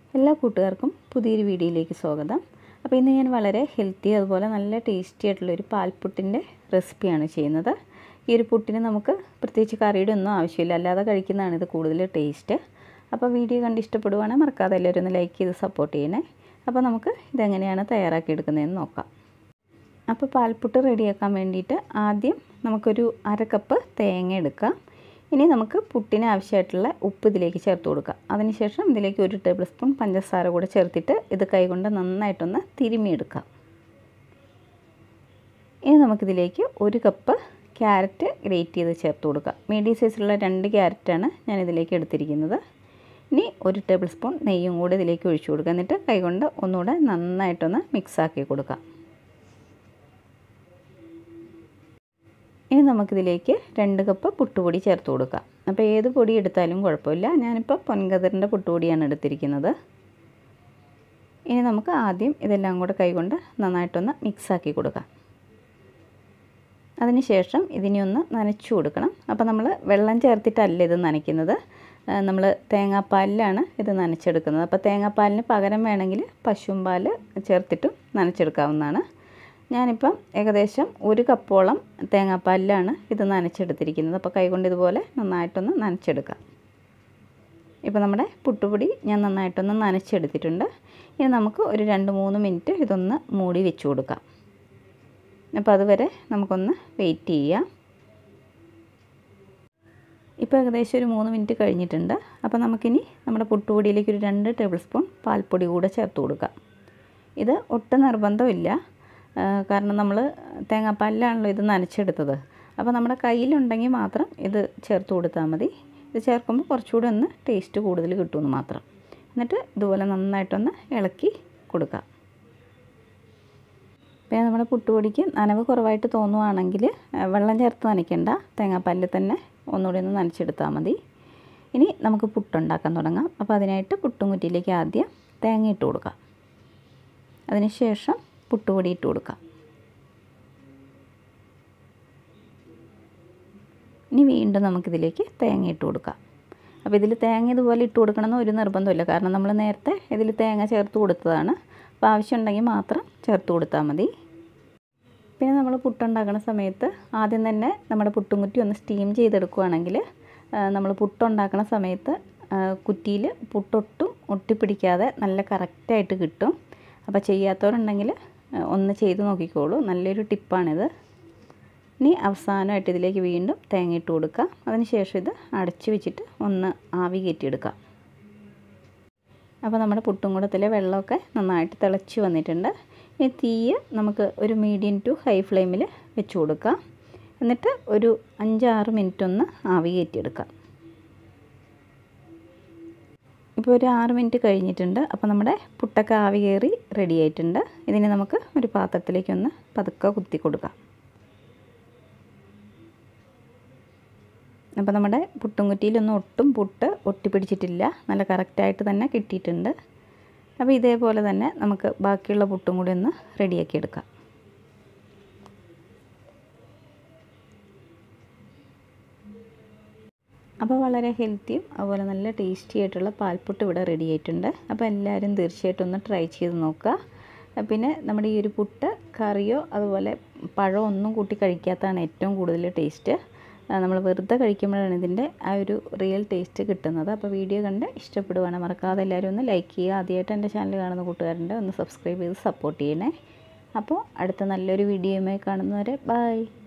എല്ലാ കൂട്ടുകാർക്കും പുതിയൊരു വീഡിയോയിലേക്ക് സ്വാഗതം അപ്പോൾ ഇന്ന് ഞാൻ വളരെ ഹെൽത്തി അതുപോലെ നല്ല ടേസ്റ്റി ആയിട്ടുള്ളൊരു പാൽപ്പുട്ടിൻ്റെ റെസിപ്പിയാണ് ചെയ്യുന്നത് ഈ ഒരു പുട്ടിന് നമുക്ക് പ്രത്യേകിച്ച് കറിയുടെ ഒന്നും ആവശ്യമില്ല അല്ലാതെ കഴിക്കുന്നതാണ് ഇത് കൂടുതൽ ടേസ്റ്റ് അപ്പോൾ വീഡിയോ കണ്ട് ഇഷ്ടപ്പെടുവാണെങ്കിൽ മറക്കാതെ എല്ലാവരും ഒന്ന് ലൈക്ക് ചെയ്ത് സപ്പോർട്ട് ചെയ്യണേ അപ്പോൾ നമുക്ക് ഇതെങ്ങനെയാണ് തയ്യാറാക്കി എടുക്കുന്നതെന്ന് നോക്കാം അപ്പോൾ പാൽപ്പുട്ട് റെഡിയാക്കാൻ വേണ്ടിയിട്ട് ആദ്യം നമുക്കൊരു അര കപ്പ് തേങ്ങ എടുക്കാം ഇനി നമുക്ക് പുട്ടിന് ആവശ്യമായിട്ടുള്ള ഉപ്പ് ഇതിലേക്ക് ചേർത്ത് കൊടുക്കാം അതിനുശേഷം ഇതിലേക്ക് ഒരു ടേബിൾ സ്പൂൺ പഞ്ചസാര കൂടെ ചേർത്തിട്ട് ഇത് കൈകൊണ്ട് നന്നായിട്ടൊന്ന് തിരുമിയെടുക്കാം ഇനി നമുക്കിതിലേക്ക് ഒരു കപ്പ് ക്യാരറ്റ് ഗ്രേറ്റ് ചെയ്ത് ചേർത്ത് കൊടുക്കാം മീഡിയം സൈസിലുള്ള രണ്ട് ക്യാരറ്റാണ് ഞാൻ ഇതിലേക്ക് എടുത്തിരിക്കുന്നത് ഇനി ഒരു ടേബിൾ സ്പൂൺ നെയ്യും കൂടെ ഇതിലേക്ക് ഒഴിച്ചു കൊടുക്കുക എന്നിട്ട് കൈകൊണ്ട് ഒന്നുകൂടെ നന്നായിട്ടൊന്ന് മിക്സാക്കി കൊടുക്കാം ഇനി നമുക്കിതിലേക്ക് രണ്ട് കപ്പ് പുട്ടുപൊടി ചേർത്ത് കൊടുക്കാം അപ്പോൾ ഏത് പൊടി എടുത്താലും കുഴപ്പമില്ല ഞാനിപ്പോൾ പൊൻകതിറിൻ്റെ പുട്ടുപൊടിയാണ് എടുത്തിരിക്കുന്നത് ഇനി നമുക്ക് ആദ്യം ഇതെല്ലാം കൂടെ കൈകൊണ്ട് നന്നായിട്ടൊന്ന് മിക്സാക്കി കൊടുക്കാം അതിനുശേഷം ഇതിനെ ഒന്ന് നനച്ചു കൊടുക്കണം അപ്പോൾ നമ്മൾ വെള്ളം ചേർത്തിട്ടല്ല ഇത് നനയ്ക്കുന്നത് നമ്മൾ തേങ്ങാപ്പാലിലാണ് ഇത് നനച്ചെടുക്കുന്നത് അപ്പോൾ തേങ്ങാപ്പാലിന് പകരം വേണമെങ്കിൽ പശുമ്പാൽ ചേർത്തിട്ടും നനച്ചെടുക്കാവുന്നതാണ് ഞാനിപ്പം ഏകദേശം ഒരു കപ്പോളം തേങ്ങാപ്പാലിലാണ് ഇത് നനച്ചെടുത്തിരിക്കുന്നത് അപ്പോൾ കൈകൊണ്ട് ഇതുപോലെ നന്നായിട്ടൊന്ന് നനച്ചെടുക്കാം ഇപ്പോൾ നമ്മുടെ പുട്ടുപൊടി ഞാൻ നന്നായിട്ടൊന്ന് നനച്ചെടുത്തിട്ടുണ്ട് ഇനി നമുക്ക് ഒരു രണ്ട് മൂന്ന് മിനിറ്റ് ഇതൊന്ന് മൂടി വെച്ച് കൊടുക്കാം അപ്പോൾ അതുവരെ നമുക്കൊന്ന് വെയിറ്റ് ചെയ്യാം ഇപ്പോൾ ഏകദേശം ഒരു മൂന്ന് മിനിറ്റ് കഴിഞ്ഞിട്ടുണ്ട് അപ്പോൾ നമുക്കിനി നമ്മുടെ പുട്ടുപൊടിയിലേക്ക് ഒരു രണ്ട് ടേബിൾ സ്പൂൺ പാൽപ്പൊടി കൂടെ ചേർത്ത് കൊടുക്കാം ഇത് ഒട്ടും നിർബന്ധമില്ല കാരണം നമ്മൾ തേങ്ങാപ്പാലിലാണല്ലോ ഇത് നനച്ചെടുത്തത് അപ്പോൾ നമ്മുടെ കയ്യിലുണ്ടെങ്കിൽ മാത്രം ഇത് ചേർത്ത് കൊടുത്താൽ മതി ഇത് ചേർക്കുമ്പോൾ കുറച്ചുകൂടി ഒന്ന് ടേസ്റ്റ് കൂടുതൽ കിട്ടുമെന്ന് മാത്രം എന്നിട്ട് ഇതുപോലെ നന്നായിട്ടൊന്ന് ഇളക്കി കൊടുക്കാം പിന്നെ നമ്മുടെ പുട്ടുപൊടിക്ക് നനവ് കുറവായിട്ട് തോന്നുവാണെങ്കിൽ വെള്ളം ചേർത്ത് നനയ്ക്കേണ്ട തേങ്ങാപ്പാലിൽ തന്നെ ഒന്നുകൂടി ഒന്ന് നനച്ചെടുത്താൽ മതി ഇനി നമുക്ക് പുട്ടുണ്ടാക്കാൻ തുടങ്ങാം അപ്പോൾ അതിനായിട്ട് പുട്ടും കുറ്റിയിലേക്ക് ആദ്യം തേങ്ങ ഇട്ട് കൊടുക്കാം അതിനുശേഷം പുട്ടുപൊടി ഇട്ട് കൊടുക്കാം ഇനി വീണ്ടും നമുക്കിതിലേക്ക് തേങ്ങ ഇട്ട് കൊടുക്കാം അപ്പോൾ ഇതിൽ തേങ്ങ ഇതുപോലെ ഇട്ട് കൊടുക്കണമെന്ന് ഒരു നിർബന്ധമില്ല കാരണം നമ്മൾ നേരത്തെ ഇതിൽ തേങ്ങ ചേർത്ത് കൊടുത്തതാണ് അപ്പോൾ ആവശ്യമുണ്ടെങ്കിൽ മാത്രം ചേർത്ത് കൊടുത്താൽ മതി പിന്നെ നമ്മൾ പുട്ടുണ്ടാക്കുന്ന സമയത്ത് ആദ്യം തന്നെ നമ്മുടെ പുട്ടും കുറ്റി ഒന്ന് സ്റ്റീം ചെയ്തെടുക്കുകയാണെങ്കിൽ നമ്മൾ പുട്ടുണ്ടാക്കുന്ന സമയത്ത് കുറ്റിയിൽ പുട്ടൊട്ടും ഒട്ടിപ്പിടിക്കാതെ നല്ല കറക്റ്റായിട്ട് കിട്ടും അപ്പോൾ ചെയ്യാത്തവരുണ്ടെങ്കിൽ ഒന്ന് ചെയ്ത് നോക്കിക്കോളൂ നല്ലൊരു ടിപ്പാണിത് ഇനി അവസാനമായിട്ട് ഇതിലേക്ക് വീണ്ടും തേങ്ങ ഇട്ട് കൊടുക്കുക അതിനുശേഷം ഇത് അടച്ചു വെച്ചിട്ട് ഒന്ന് ആവി കയറ്റിയെടുക്കാം അപ്പോൾ നമ്മുടെ പുട്ടുംകുടത്തിലെ വെള്ളമൊക്കെ നന്നായിട്ട് തിളച്ച് വന്നിട്ടുണ്ട് ഇനി തീയ് നമുക്ക് ഒരു മീഡിയം ടു ഹൈ ഫ്ലെയിമിൽ വെച്ച് കൊടുക്കാം എന്നിട്ട് ഒരു അഞ്ചാറ് മിനിറ്റ് ഒന്ന് ആവി കയറ്റിയെടുക്കാം ഇപ്പോൾ ഒരു ആറ് മിനിറ്റ് കഴിഞ്ഞിട്ടുണ്ട് അപ്പോൾ നമ്മുടെ പുട്ടൊക്കെ ആവി കയറി റെഡി ആയിട്ടുണ്ട് ഇതിനെ നമുക്ക് ഒരു പാത്രത്തിലേക്കൊന്ന് പതുക്കെ കുത്തി കൊടുക്കാം അപ്പോൾ നമ്മുടെ പുട്ടും കുറ്റിയിലൊന്നും ഒട്ടും പുട്ട് ഒട്ടിപ്പിടിച്ചിട്ടില്ല നല്ല കറക്റ്റായിട്ട് തന്നെ കിട്ടിയിട്ടുണ്ട് അപ്പോൾ ഇതേപോലെ തന്നെ നമുക്ക് ബാക്കിയുള്ള പുട്ടും കൂടി ഒന്ന് റെഡിയാക്കി എടുക്കാം അപ്പോൾ വളരെ ഹെൽത്തിയും അതുപോലെ നല്ല ടേസ്റ്റി ആയിട്ടുള്ള പാൽപ്പുട്ട് ഇവിടെ റെഡി ആയിട്ടുണ്ട് അപ്പോൾ എല്ലാവരും തീർച്ചയായിട്ടും ഒന്ന് ട്രൈ ചെയ്ത് നോക്കുക പിന്നെ നമ്മുടെ ഈ ഒരു പുട്ട് കറിയോ അതുപോലെ പഴമോ ഒന്നും കൂട്ടി കഴിക്കാത്തതാണ് ഏറ്റവും കൂടുതൽ ടേസ്റ്റ് നമ്മൾ വെറുതെ കഴിക്കുമ്പോഴാണ് ഇതിൻ്റെ ആ ഒരു റിയൽ ടേസ്റ്റ് കിട്ടുന്നത് അപ്പോൾ വീഡിയോ കണ്ട് ഇഷ്ടപ്പെടുവാണ് മറക്കാതെ എല്ലാവരും ഒന്ന് ലൈക്ക് ചെയ്യുക ആദ്യമായിട്ട് എൻ്റെ ചാനൽ കാണുന്ന കൂട്ടുകാരുണ്ട് ഒന്ന് സബ്സ്ക്രൈബ് ചെയ്ത് സപ്പോർട്ട് ചെയ്യണേ അപ്പോൾ അടുത്ത നല്ലൊരു വീഡിയോയുമായി കാണുന്നവരെ ബൈ